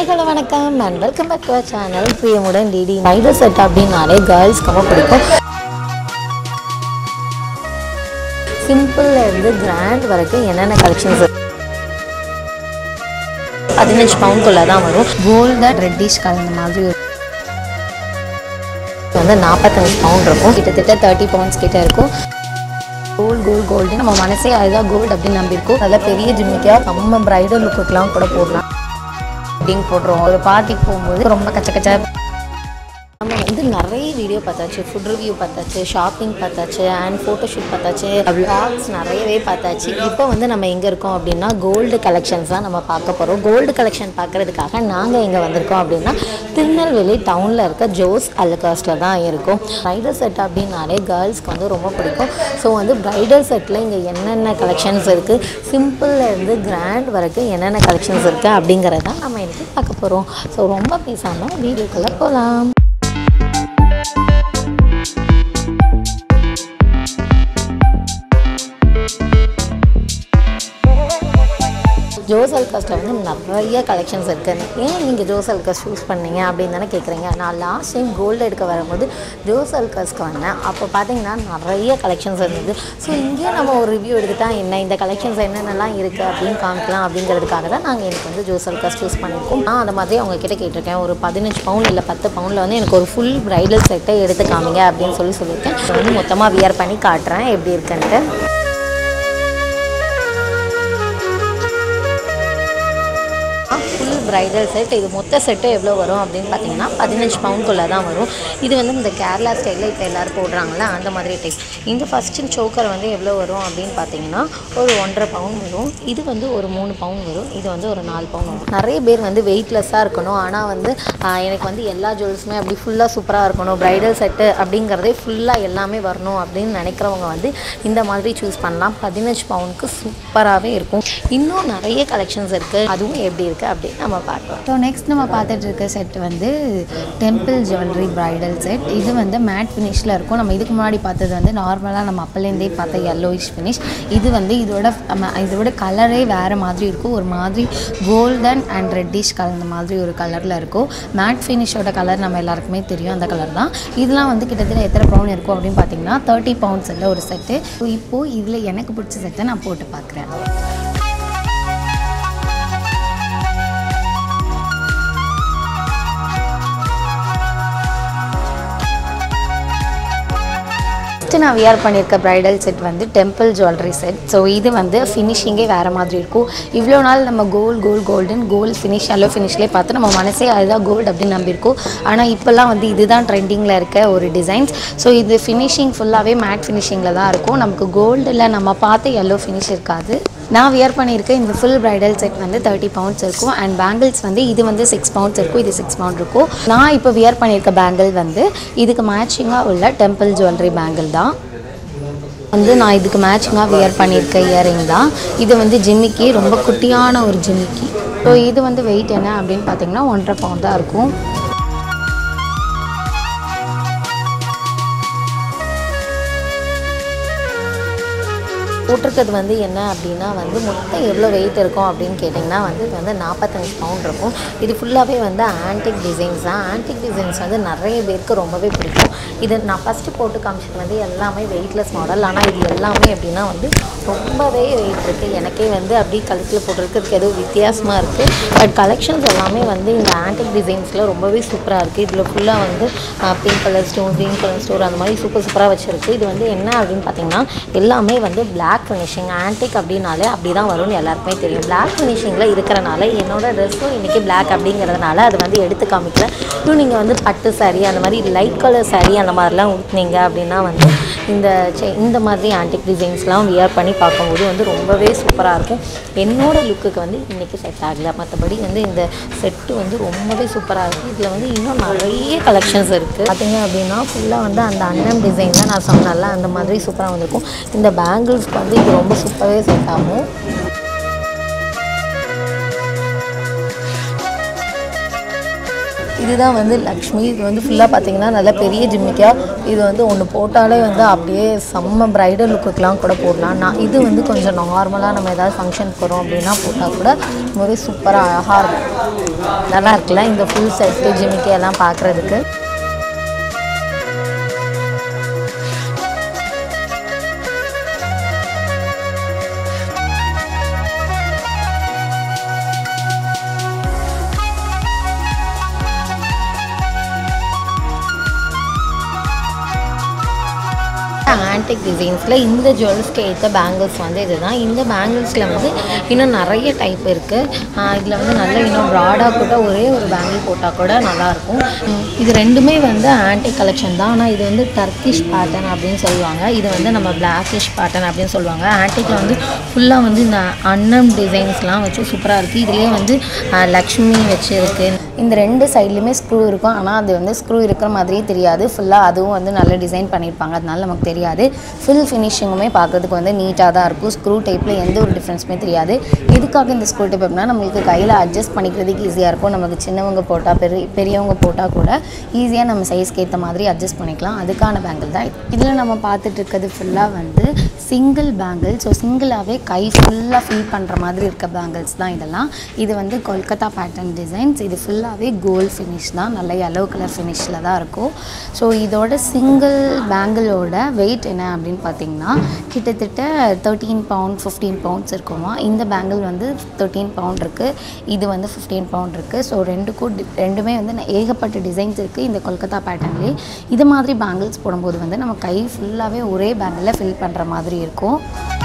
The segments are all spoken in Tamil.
ஹாய் ஹலோ வணக்கம் and welcome back to our channel பிரியமுடன் டிடி நைடர் செட் அப்படின்னாலே கேர்ள்ஸ்க்கு ரொம்ப பிடிக்கும் சிம்பிளில் இருந்து கிராண்ட் வரைக்கும் என்னென்ன கலெக்ஷன்ஸ் பதினஞ்சு பவுண்ட்குள்ளே தான் வரும் கோல்டன் ரெட்டிஷ் கலந்த மாதிரி ஒரு இது வந்து நாற்பத்தஞ்சு பவுண்ட் இருக்கும் கிட்டத்தட்ட தேர்ட்டி பவுண்ட்ஸ் கிட்ட இருக்கும் கோல்டு கோல்டு கோல்டு நம்ம மனசே அதுதான் கோல்டு அப்படின்னு நம்பியிருக்கோம் அதில் பெரிய ஜிம்மிக்காக நம்ம பிரைடல் லுக்குக்கெலாம் கூட போடலாம் அப்படின்னு போடுறோம் ஒரு பார்ட்டிக்கு போகும்போது ரொம்ப கச்ச கச்ச நம்ம வந்து நிறைய வீடியோ பார்த்தாச்சு ஃபுட் ரிவ்யூ பார்த்தாச்சு ஷாப்பிங் பார்த்தாச்சு அண்ட் ஃபோட்டோஷூட் பார்த்தாச்சு vlogs நிறையவே பார்த்தாச்சு இப்போ வந்து நம்ம எங்கே இருக்கோம் அப்படின்னா கோல்டு கலெக்ஷன்ஸ் தான் நம்ம பார்க்க போகிறோம் கோல்டு கலெக்ஷன் பார்க்குறதுக்காக நாங்கள் எங்கே வந்திருக்கோம் அப்படின்னா திருநெல்வேலி டவுனில் இருக்க ஜோஸ் அல்காஸ்டில் தான் இருக்கோம் ப்ரைடல் செட் அப்படின்னாலே கேர்ள்ஸ்க்கு வந்து ரொம்ப பிடிக்கும் ஸோ வந்து ப்ரைடல் செட்டில் இங்கே என்னென்ன கலெக்ஷன்ஸ் இருக்குது சிம்பிளில் இருந்து கிராண்ட் வரைக்கும் என்னென்ன கலெக்ஷன்ஸ் இருக்குது அப்படிங்கிறத நம்ம இன்னைக்கு பார்க்க போகிறோம் ஸோ ரொம்ப பேசாமல் வீடியோக்குள்ளே போகலாம் ஜோஸ் அல்காஸ்ட்டில் வந்து நிறைய கலெக்ஷன்ஸ் இருக்குது ஏன் நீங்கள் ஜோஸ் அல்காஸ் சூஸ் பண்ணீங்க அப்படின்னு தானே கேட்குறீங்க நான் லாஸ்ட் டைம் கோல்டு எடுக்க வரும்போது ஜோஸ் அல்காஸ்க்கு வந்தேன் அப்போ பார்த்தீங்கன்னா நிறைய கலெக்ஷன்ஸ் இருந்தது ஸோ இங்கேயும் நம்ம ஒரு ரிவ்யூ எடுத்துட்டா என்ன இந்த கலெக்ஷன்ஸ் என்னென்னலாம் இருக்குது அப்படின்னு காமிக்கலாம் அப்படிங்கிறதுக்காக தான் நாங்கள் எனக்கு வந்து ஜோஸ் அல்காஸ் சூஸ் பண்ணியிருக்கோம் நான் அந்த மாதிரி அவங்க கிட்ட கேட்டிருக்கேன் ஒரு பதினஞ்சு பவுன் இல்லை பத்து பவுனில் வந்து எனக்கு ஒரு ஃபுல் ப்ரைடல் செட்டை எடுத்து காமிங்க அப்படின்னு சொல்லி சொல்லியிருக்கேன் இதை வந்து மொத்தமாக வியர் பண்ணி காட்டுறேன் எப்படி இருக்குன்ட்டு ஃபுல் பிரைடல் செட் இது மொத்த செட்டு எவ்வளோ வரும் அப்படின்னு பார்த்தீங்கன்னா பதினஞ்சு பவுண்ட்குள்ளே தான் வரும் இது வந்து இந்த கேரளா ஸ்டைலில் இப்போ எல்லோரும் போடுறாங்கல்ல அந்த மாதிரி டைப் இந்த ஃபஸ்ட்டு சோக்கர் வந்து எவ்வளோ வரும் அப்படின்னு பார்த்தீங்கன்னா ஒரு ஒன்றரை பவுன் வரும் இது வந்து ஒரு மூணு பவுன் வரும் இது வந்து ஒரு நாலு பவுன் வரும் நிறைய பேர் வந்து வெயிட்லெஸ்ஸாக இருக்கணும் ஆனால் வந்து ஆஹ், எனக்கு வந்து எல்லா ஜுவல்ஸுமே அப்படி ஃபுல்லாக சூப்பராக இருக்கணும் பிரைடல் செட்டு அப்படிங்கிறதே ஃபுல்லாக எல்லாமே வரணும் அப்படின்னு நினைக்கிறவங்க வந்து இந்த மாதிரி சூஸ் பண்ணலாம் பதினஞ்சு பவுனுக்கு சூப்பராகவே இருக்கும் இன்னும் நிறைய கலெக்ஷன்ஸ் இருக்குது அதுவும் எப்படி இருக்குது அப்படின்னு நம்ம பார்க்கலாம் ஸோ நெக்ஸ்ட் நம்ம பார்த்துட்டு இருக்க செட் வந்து டெம்பிள் ஜுவல்லரி பிரைடல் செட் இது வந்து மேட் ஃபினிஷில் இருக்கும் நம்ம இதுக்கு முன்னாடி பார்த்தது வந்து நார்மலாக நம்ம அப்பலேருந்தே பார்த்த yellowish ஃபினிஷ் இது வந்து இதோட ம- இதோட கலரே வேறு மாதிரி இருக்கும் ஒரு மாதிரி கோல்டன் அண்ட் ரெட்டிஷ் கலந்த மாதிரி ஒரு கலரில் இருக்கும் மேட் ஃபினிஷோட கலர் நம்ம எல்லாருக்குமே தெரியும் அந்த கலர் தான் இதெல்லாம் வந்து கிட்டத்தட்ட எத்தனை பவுன் இருக்கும் அப்படின்னு பார்த்தீங்கன்னா தேர்ட்டி பவுண்ட்ஸில் ஒரு செட்டு இப்போது இதில் எனக்கு பிடிச்ச செட்டை நான் போட்டு பார்க்குறேன் ஃபஸ்ட்டு நான் வியர் பண்ணியிருக்க ப்ரைடல் செட் வந்து டெம்பிள் ஜுவல்லரி செட் ஸோ இது வந்து ஃபினிஷிங்கே வேறு மாதிரி இருக்கும் இவ்வளோ நாள் நம்ம gold gold golden gold finish yellow ஃபினிஷ்லேயே பார்த்து நம்ம மனசே அதுதான் கோல்டு அப்படின்னு நம்பியிருக்கோம் ஆனால் இப்போல்லாம் வந்து இதுதான் ட்ரெண்டிங்கில் இருக்க ஒரு டிசைன்ஸ் ஸோ இது ஃபினிஷிங் ஃபுல்லாகவே மேட் ஃபினிஷிங்கில் தான் இருக்கும் நமக்கு கோல்டில் நம்ம பார்த்த எல்லோ ஃபினிஷ் இருக்காது நான் வியர் பண்ணியிருக்க இந்த ஃபுல் ப்ரைடல் செட் வந்து தேர்ட்டி பவுண்ட்ஸ் இருக்கும் அண்ட் பேங்கிள்ஸ் வந்து இது வந்து சிக்ஸ் பவுண்ட்ஸ் இருக்கும் இது சிக்ஸ் பவுண்ட் இருக்கும் நான் இப்போ வியர் பண்ணியிருக்க பேங்கிள் வந்து இதுக்கு மேட்சிங்காக உள்ள டெம்பிள் ஜுவல்லரி பேங்கிள் தான் வந்து நான் இதுக்கு மேட்சிங்காக வியர் பண்ணியிருக்க இயரிங் தான் இது வந்து ஜிம்மிக்கி ரொம்ப குட்டியான ஒரு ஜிம்மிக்கி ஸோ இது வந்து வெயிட் என்ன அப்படின்னு பார்த்தீங்கன்னா ஒன்றரை பவுண்ட் தான் இருக்கும் போட்டிருக்கிறது வந்து என்ன அப்படின்னா வந்து மொத்தம் எவ்வளோ வெயிட் இருக்கும் அப்படின்னு கேட்டிங்கன்னா வந்து இது வந்து நாற்பத்தஞ்சு பவுண்ட் இருக்கும் இது ஃபுல்லாகவே வந்து ஆன்டிக் டிசைன்ஸ் தான் ஆன்டிக் டிசைன்ஸ் வந்து நிறைய பேருக்கு ரொம்பவே பிடிக்கும் இது நான் ஃபஸ்ட்டு போட்டு காமிச்சது வந்து எல்லாமே வெயிட்லெஸ் மாடல் ஆனால் இது எல்லாமே எப்படின்னா வந்து ரொம்பவே வெயிட் இருக்குது எனக்கே வந்து அப்படி கழுத்தில் போட்டிருக்கிறதுக்கு ஏதோ வித்தியாசமாக இருக்குது பட் கலெக்ஷன்ஸ் எல்லாமே வந்து இந்த ஆன்டிக் டிசைன்ஸில் ரொம்பவே சூப்பராக இருக்குது இதில் ஃபுல்லாக வந்து pink colour stone green colour stone அந்த மாதிரி சூப்பர் சூப்பராக வச்சுருக்கு இது வந்து என்ன அப்படின்னு பார்த்தீங்கன்னா எல்லாமே வந்து பிளாக் ஃபினிஷிங் ஆன்டிக் அப்படின்னாலே அப்படி தான் வரும்னு எல்லாருக்குமே தெரியும் பிளாக் ஃபினிஷிங்கில் இருக்கிறனால என்னோட ட்ரெஸ்ஸும் இன்றைக்கி பிளாக் அப்படிங்கிறதுனால அது வந்து எடுத்து காமிக்கல இன்னும் நீங்கள் வந்து பட்டு saree அந்த மாதிரி லைட் கலர் saree அந்த மாதிரிலாம் ஊற்றுனீங்க அப்படின்னா வந்து இந்த செ- இந்த மாதிரி ஆன்டிக் டிசைன்ஸ்லாம் வியர் பண்ணி பார்க்கும்போது வந்து ரொம்பவே சூப்பராக இருக்கும் என்னோட லுக்குக்கு வந்து இன்றைக்கி செட் ஆகலை மற்றபடி வந்து இந்த செட்டு வந்து ரொம்பவே சூப்பராக இருக்குது இதில் வந்து இன்னும் நிறைய கலெக்ஷன்ஸ் இருக்குது பார்த்தீங்க அப்படின்னா ஃபுல்லாக வந்து அந்த அன்னம் டிசைன் தான் நான் சொன்னேன்ல அந்த மாதிரி சூப்பராக வந்திருக்கும் இந்த பேங்கிள்ஸ்க்கு வந்து இது ரொம்ப சூப்பராகவே செட் ஆகும் இதுதான் வந்து லக்ஷ்மி இது வந்து ஃபுல்லாக பார்த்தீங்கன்னா நல்ல பெரிய ஜிம்மிக்கா இது வந்து ஒன்று போட்டாலே வந்து அப்படியே செம்ம பிரைடல் லுக்குக்கெலாம் கூட போடலாம் நான் இது வந்து கொஞ்சம் நார்மலாக நம்ம ஏதாவது ஃபங்க்ஷன் போகிறோம் அப்படின்னா போட்டால் கூட ரொம்பவே சூப்பராக அழகாக இருக்கும் நல்லா இருக்குல்ல இந்த ஃபுல் செட்டு ஜிமிக்கி எல்லாம் பார்க்குறதுக்கு ஆன்டிக் டிசைன்ஸில் இந்த ஜுவல்ஸ்க்கு ஏற்ற பேங்கிள்ஸ் வந்து இதுதான் இந்த பேங்கிள்ஸில் வந்து இன்னும் நிறைய டைப் இருக்குது இதில் வந்து நல்ல இன்னும் ப்ராடாக கூட ஒரே ஒரு பேங்கிள் போட்டால் கூட நல்லாயிருக்கும் உம், இது ரெண்டுமே வந்து ஆன்டிக் கலெக்ஷன் தான் ஆனால் இது வந்து டர்க்கிஷ் பேட்டர்ன் அப்படின்னு சொல்லுவாங்க இது வந்து நம்ம பிளாக்கிஷ் பேட்டர்ன் அப்படின்னு சொல்லுவாங்க ஆன்டிக்கில் வந்து ஃபுல்லாக வந்து இந்த அன்னம் டிசைன்ஸ்லாம் வச்சு சூப்பராக இருக்குது இதுலேயே வந்து அஹ், லக்ஷ்மி வச்சு இருக்குது இந்த ரெண்டு சைட்லேயுமே ஸ்க்ரூ இருக்கும் ஆனால் அது வந்து ஸ்க்ரூ இருக்கிற மாதிரியே தெரியாது ஃபுல்லாக அதுவும் வந்து நல்ல டிசைன் பண்ணியிருப்பாங்க அதனால நமக்கு தெரியாது ஃபுல் ஃபினிஷிங்குமே பார்க்கறதுக்கு வந்து நீட்டாக தான் இருக்கும் ஸ்க்ரூ டைப்பில் எந்த ஒரு டிஃப்ரென்ஸுமே தெரியாது எதுக்காக இந்த ஸ்க்ரூ டைப் அப்படின்னா நம்மளுக்கு கையில் அட்ஜஸ்ட் பண்ணிக்கிறதுக்கு ஈஸியாக இருக்கும் நமக்கு சின்னவங்க போட்டால் பெரிய பெரியவங்க போட்டால் கூட ஈஸியாக நம்ம சைஸ்க்கு ஏற்ற மாதிரி அட்ஜஸ்ட் பண்ணிக்கலாம் அதுக்கான பேங்கிள் தான் இதில் நம்ம பார்த்துட்டு இருக்கிறது ஃபுல்லாக வந்து சிங்கிள் பேங்கிள் ஸோ சிங்கிளாகவே கை ஃபுல்லாக ஃபில் பண்ணுற மாதிரி இருக்க பேங்கிள்ஸ் தான் இதெல்லாம் இது வந்து கொல்கத்தா பேட்டர்ன் டிசைன்ஸ் இது ஃபுல்லாகவே கோல்ட் ஃபினிஷ் தான் நல்ல yellow கலர் ஃபினிஷில் தான் இருக்கும் ஸோ இதோட சிங்கிள் பேங்கிளோட வெயிட் என்ன அப்படின்னு பார்த்தீங்கன்னா கிட்டத்தட்ட தேர்ட்டீன் பவுண்ட் ஃபிஃப்டீன் பவுண்ட்ஸ் இருக்குமா இந்த பேங்கிள் வந்து தேர்ட்டீன் பவுண்ட் இருக்குது இது வந்து ஃபிஃப்டீன் பவுண்ட் இருக்குது ஸோ ரெண்டுக்கும் டி- ரெண்டுமே வந்து ந- ஏகப்பட்ட டிசைன்ஸ் இருக்குது இந்த கொல்கத்தா பேட்டர்ன்லேயே இது மாதிரி பேங்கிள்ஸ் போடும்போது வந்து நம்ம கை ஃபுல்லாகவே ஒரே பேங்கிளில் ஃபில் பண்ணுற மாதிரி இருக்கும்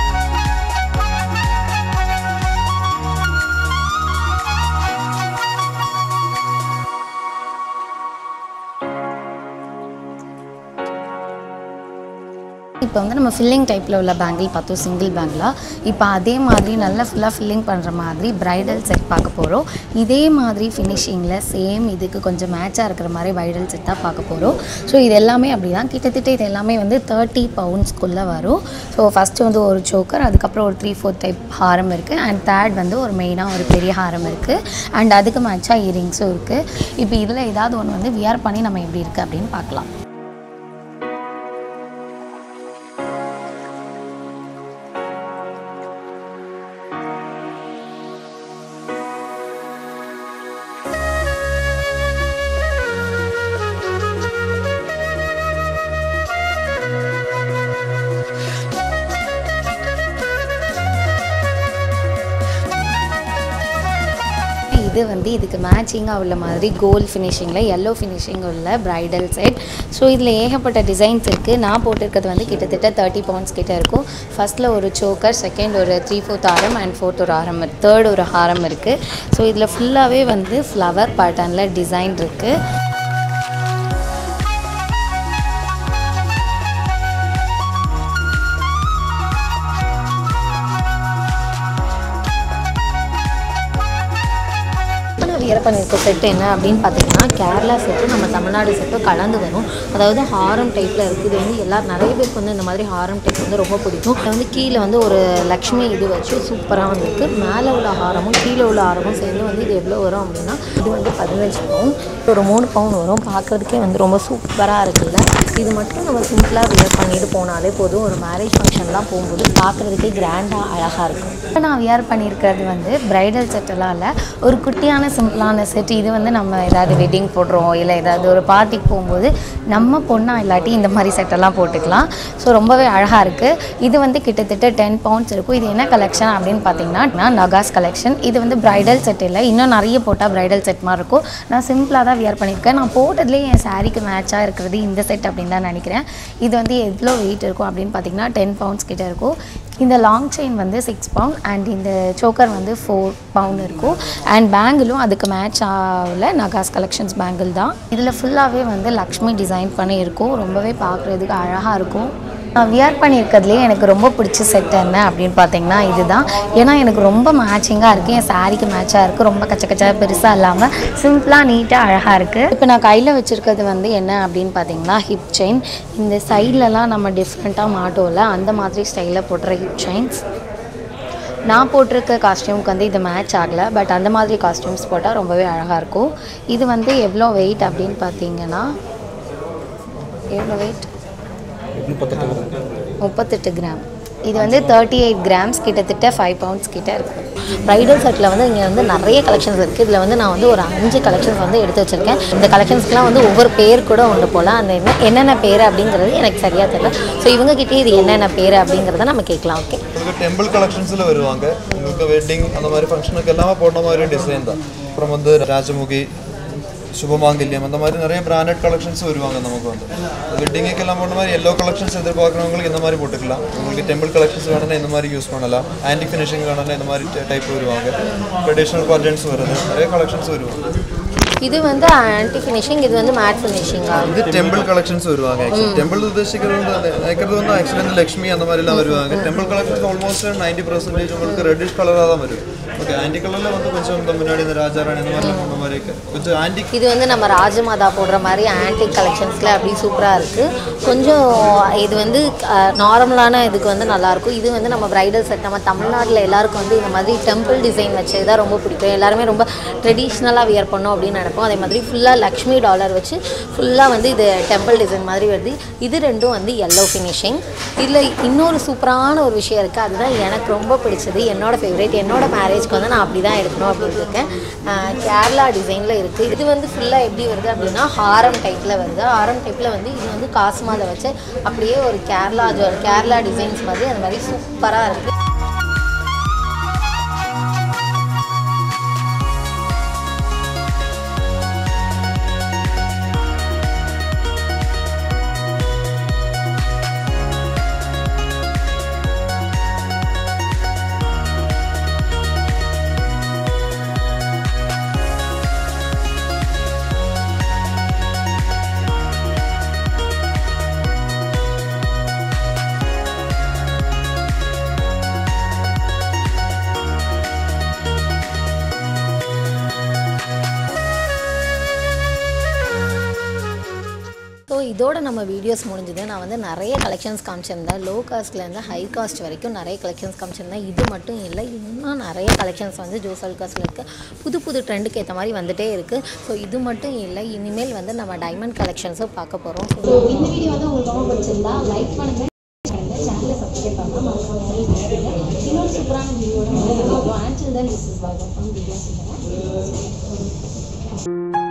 இப்போ வந்து நம்ம ஃபில்லிங் டைப்பில் உள்ள பேங்கிள் பார்த்தோம் சிங்கிள் பேங்கிளாக இப்போ அதே மாதிரி நல்லா ஃபுல்லாக ஃபில்லிங் பண்ணுற மாதிரி பிரைடல் செட் பார்க்க போகிறோம் இதே மாதிரி ஃபினிஷிங்கில் சேம் இதுக்கு கொஞ்சம் மேட்சாக இருக்கிற மாதிரி பிரைடல் செட் தான் பார்க்க போகிறோம் ஸோ இது எல்லாமே அப்படி தான் கிட்டத்தட்ட இது எல்லாமே வந்து தேர்ட்டி பவுண்ட்ஸ்க்குள்ளே வரும் ஸோ ஃபஸ்ட்டு வந்து ஒரு சோக்கர் அதுக்கப்புறம் ஒரு த்ரீ ஃபோர் டைப் ஹாரம் இருக்குது அண்ட் தேர்ட் வந்து ஒரு மெயினாக ஒரு பெரிய ஹாரம் இருக்குது அண்ட் அதுக்கு மேட்சாக இயரிங்ஸும் இருக்குது இப்போ இதில் ஏதாவது ஒன்று வந்து வியர் பண்ணி நம்ம எப்படி இருக்குது அப்படின்னு பார்க்கலாம் இது வந்து இதுக்கு மேட்சிங்காக உள்ள மாதிரி கோல்ட் ஃபினிஷிங்கில் yellow ஃபினிஷிங் உள்ள பிரைடல் செட் ஸோ இதில் ஏகப்பட்ட டிசைன்ஸ் இருக்குது நான் போட்டிருக்கிறது வந்து கிட்டத்தட்ட தேர்ட்டி பவுண்ட்ஸ் கிட்ட இருக்கும் ஃபஸ்ட்டில் ஒரு சோக்கர் செகண்ட் ஒரு த்ரீ ஃபோர்த் ஆரம் அண்ட் ஃபோர்த் ஒரு ஆரம் தேர்ட் ஒரு ஹாரம் இருக்குது ஸோ இதில் ஃபுல்லாகவே வந்து ஃப்ளவர் பேட்டர்னில் டிசைன் இருக்குது இப்போ நான் வியர் பண்ணியிருக்க செட்டு என்ன அப்படின்னு பார்த்தீங்கன்னா கேரளா செட்டு நம்ம தமிழ்நாடு செட்டு கலந்து வரும் அதாவது ஹாரம் டைப்பில் இருக்குது இது வந்து எல்லா நிறைய பேருக்கு வந்து இந்த மாதிரி ஹாரம் டைப் வந்து ரொம்ப பிடிக்கும் இது வந்து கீழே வந்து ஒரு லக்ஷ்மி இது வச்சு சூப்பராக வந்திருக்கு மேலே உள்ள ஹாரமும் கீழே உள்ள ஹாரமும் சேர்ந்து வந்து இது எவ்வளோ வரும் அப்படின்னா இது வந்து பதினஞ்சு பவுன் ஒரு மூணு பவுன் வரும் பார்க்குறதுக்கே வந்து ரொம்ப சூப்பராக இருக்குல்ல இது மட்டும் நம்ம சிம்பிளாக வியர் பண்ணிட்டு போனாலே போதும் ஒரு மேரேஜ் ஃபங்க்ஷன்லாம் போகும்போது பார்க்குறதுக்கே கிராண்டாக அழகாக இருக்கும் இப்போ நான் வியர் பண்ணியிருக்கிறது வந்து பிரைடல் செட்டெல்லாம் இல்லை ஒரு குட்டியான சிம்பிளான செட் இது வந்து நம்ம ஏதாவது வெட்டிங் போடுறோம் இல்லை ஏதாவது ஒரு பார்ட்டிக்கு போகும்போது நம்ம பொண்ணா இல்லாட்டி இந்த மாதிரி செட்டெல்லாம் போட்டுக்கலாம் ஸோ ரொம்பவே அழகாக இருக்குது இது வந்து கிட்டத்தட்ட டென் பவுண்ட்ஸ் இருக்கும் இது என்ன கலெக்ஷன் அப்படின்னு பார்த்தீங்கன்னா நகாஸ் கலெக்ஷன் இது வந்து பிரைடல் செட் இல்லை இன்னும் நிறைய போட்டால் பிரைடல் செட் மாதிரி இருக்கும் நான் சிம்பிளாக தான் வியர் பண்ணியிருக்கேன் நான் போட்டதுலேயே என் சாரீக்கு மேட்சாக இருக்கிறது இந்த செட் அப்படின்னு தான் நினைக்கிறேன் இது வந்து எவ்வளோ வெயிட் இருக்கும் அப்படின்னு பார்த்தீங்கன்னா டென் பவுண்ட்ஸ் கிட்ட இருக்கும் இந்த லாங் செயின் வந்து சிக்ஸ் பவுண்ட் அண்ட் இந்த சோக்கர் வந்து ஃபோர் பவுண்ட் இருக்கும் அண்ட் பேங்கிளும் அதுக்கு மேட்ச் ஆகல நகாஸ் கலெக்ஷன்ஸ் பேங்கிள் தான் இதில் ஃபுல்லாகவே வந்து லக்ஷ்மி டிசைன் பண்ணி இருக்கும் ரொம்பவே பார்க்குறதுக்கு அழகாக இருக்கும் நான் வியர் பண்ணியிருக்கிறதுலே எனக்கு ரொம்ப பிடிச்ச செட் என்ன அப்படின்னு பார்த்தீங்கன்னா இதுதான் ஏன்னா எனக்கு ரொம்ப மேட்சிங்காக இருக்குது என் சாரீக்கு மேட்சாக இருக்குது ரொம்ப கச்ச கச்சா பெருசாக இல்லாமல் சிம்பிளாக நீட்டாக அழகாக இருக்குது இப்போ நான் கையில் வச்சுருக்கிறது வந்து என்ன அப்படின்னு பார்த்தீங்கன்னா ஹிப் செயின் இந்த சைட்லலாம் நம்ம டிஃப்ரெண்ட்டாக மாட்டோம்ல அந்த மாதிரி ஸ்டைலில் போடுற ஹிப் செயின்ஸ் நான் போட்டிருக்க காஸ்டியூமுக்கு வந்து இது மேட்ச் ஆகலை பட் அந்த மாதிரி காஸ்டியூம்ஸ் போட்டால் ரொம்பவே அழகாக இருக்கும் இது வந்து எவ்வளோ வெயிட் அப்படின்னு பார்த்தீங்கன்னா எவ்வளோ வெயிட் முப்பத்தெட்டு கிராம் இது வந்து தேர்ட்டி எயிட் கிராம்ஸ் கிட்டத்தட்ட ஃபைவ் பவுண்ட்ஸ் கிட்ட இருக்குது ப்ரைடல் செட்டில் வந்து இங்கே வந்து நிறைய கலெக்ஷன்ஸ் இருக்குது இதில் வந்து நான் வந்து ஒரு அஞ்சு கலெக்ஷன்ஸ் வந்து எடுத்து வச்சுருக்கேன் இந்த கலெக்ஷன்ஸ்க்குலாம் வந்து ஒவ்வொரு பேர் கூட உண்டு போல் அந்த என்ன என்னென்ன பேர் அப்படிங்கிறது எனக்கு சரியாக தெரியல ஸோ இவங்ககிட்டயே இது என்னென்ன பேர் அப்படிங்கிறத நம்ம கேட்கலாம் ஓகே உங்களுக்கு டெம்பிள் கலெக்ஷன்ஸில் வருவாங்க உங்களுக்கு வெட்டிங் அந்த மாதிரி ஃபங்க்ஷனுக்கு எல்லாமே போடுற மாதிரி டிசைன் தான் அப்புறம் வந்து ராஜமுகி சுபமாங்கல்யம் அந்த மாதிரி நிறைய பிராண்டட் கலெக்ஷன்ஸ் வருவாங்க நமக்கு வந்து வெட்டிங்குக்கு எல்லாம் போடுற மாதிரி எல்லோ கலெக்ஷன்ஸ் எதிர்பார்க்குறவங்களுக்கு இந்த மாதிரி போட்டுக்கலாம் உங்களுக்கு டெம்பிள் கலெக்ஷன்ஸ் வேணும்னா இந்த மாதிரி யூஸ் பண்ணலாம் ஆன்டி ஃபினிஷிங் வேணும்னா இந்த மாதிரி டைப் வருவாங்க ட்ரெடிஷ்னல் கார்ஜன்ஸ் வருது நிறைய கலெக்ஷன்ஸ் வருவாங்க இது வந்து ஆன்டி ஃபினிஷிங் இது வந்து மேட் ஃபினிஷிங்கா இது டெம்பிள் கலெக்ஷன்ஸ் வருவாங்க ஆக்சுவலி டெம்பிள் உദ്ദേശിക്കുന്നത് வந்து நினைக்கிறது வந்து ஆக்சுவலி வந்து லக்ஷ்மி அந்த மாதிரிலாம் வருவாங்க temple collections almost ninety percentage உங்களுக்கு ரெட்டிஷ் கலராக தான் வரும் ஓகே ஆன்டி கலரில் வந்து கொஞ்சம் இந்த முன்னாடி இந்த ராஜாராணி இந்த மாதிரி அந்த மாதிரி இருக்கு கொஞ்சம் ஆன்டி இது வந்து நம்ம ராஜமாதா போடுற மாதிரி ஆன்டிக் கலெக்ஷன்ஸில் அப்படி சூப்பராக இருக்குது கொஞ்சம் இது வந்து நார்மலான இதுக்கு வந்து நல்லாயிருக்கும் இது வந்து நம்ம பிரைடல் செட் நம்ம தமிழ்நாட்டில் எல்லாருக்கும் வந்து இந்த மாதிரி டெம்பிள் டிசைன் வச்சது தான் ரொம்ப பிடிக்கும் எல்லாருமே ரொம்ப ட்ரெடிஷ்னலாக வியர் பண்ணோம் அப்படின்னு நினைப்போம் அதே மாதிரி ஃபுல்லாக லக்ஷ்மி டாலர் வச்சு ஃபுல்லாக வந்து இது டெம்பிள் டிசைன் மாதிரி வருது இது ரெண்டும் வந்து எல்லோ ஃபினிஷிங் இதில் இன்னொரு சூப்பரான ஒரு விஷயம் இருக்குது அதுதான் எனக்கு ரொம்ப பிடிச்சது என்னோட ஃபேவரேட் என்னோட மேரேஜ்க்கு வந்து நான் அப்படி தான் எடுக்கணும் அப்படின்னு இருக்கேன் அஹ் கேரளா டிசைனில் இருக்குது இது வந்து ஃபுல்லாக எப்படி வருது அப்படின்னா ஹாரம் டைப்பில் வருது ஹாரம் டைப்பில் வந்து இது வந்து காஸ்மாவில் வச்சு அப்படியே ஒரு கேரளா ஜுவல் கேரளா டிசைன்ஸ் மாதிரி அந்த மாதிரி சூப்பராக இருக்குது ஸோ இதோட நம்ம வீடியோஸ் முடிஞ்சது நான் வந்து நிறைய கலெக்ஷன்ஸ் காமிச்சிருந்தேன் லோ காஸ்ட்லேருந்து ஹை காஸ்ட் வரைக்கும் நிறைய கலெக்ஷன்ஸ் காமிச்சிருந்தேன் இது மட்டும் இல்லை இன்னும் நிறைய கலெக்ஷன்ஸ் வந்து ஜோசல் காஸ்ட்டில் இருக்குது புது புது ட்ரெண்டுக்கு ஏற்ற மாதிரி வந்துட்டே இருக்குது ஸோ இது மட்டும் இல்லை இனிமேல் வந்து நம்ம டைமண்ட் கலெக்ஷன்ஸும் பார்க்க போகிறோம் ஸோ இந்த வீடியோ வந்து உங்களுக்கு ரொம்ப பிடிச்சிருந்தா லைக் பண்ணுங்க சேனலை சப்ஸ்கிரைப் பண்ணால் மறக்காம இன்னொரு சூப்பரான வீடியோட வந்து and then this is bye from videos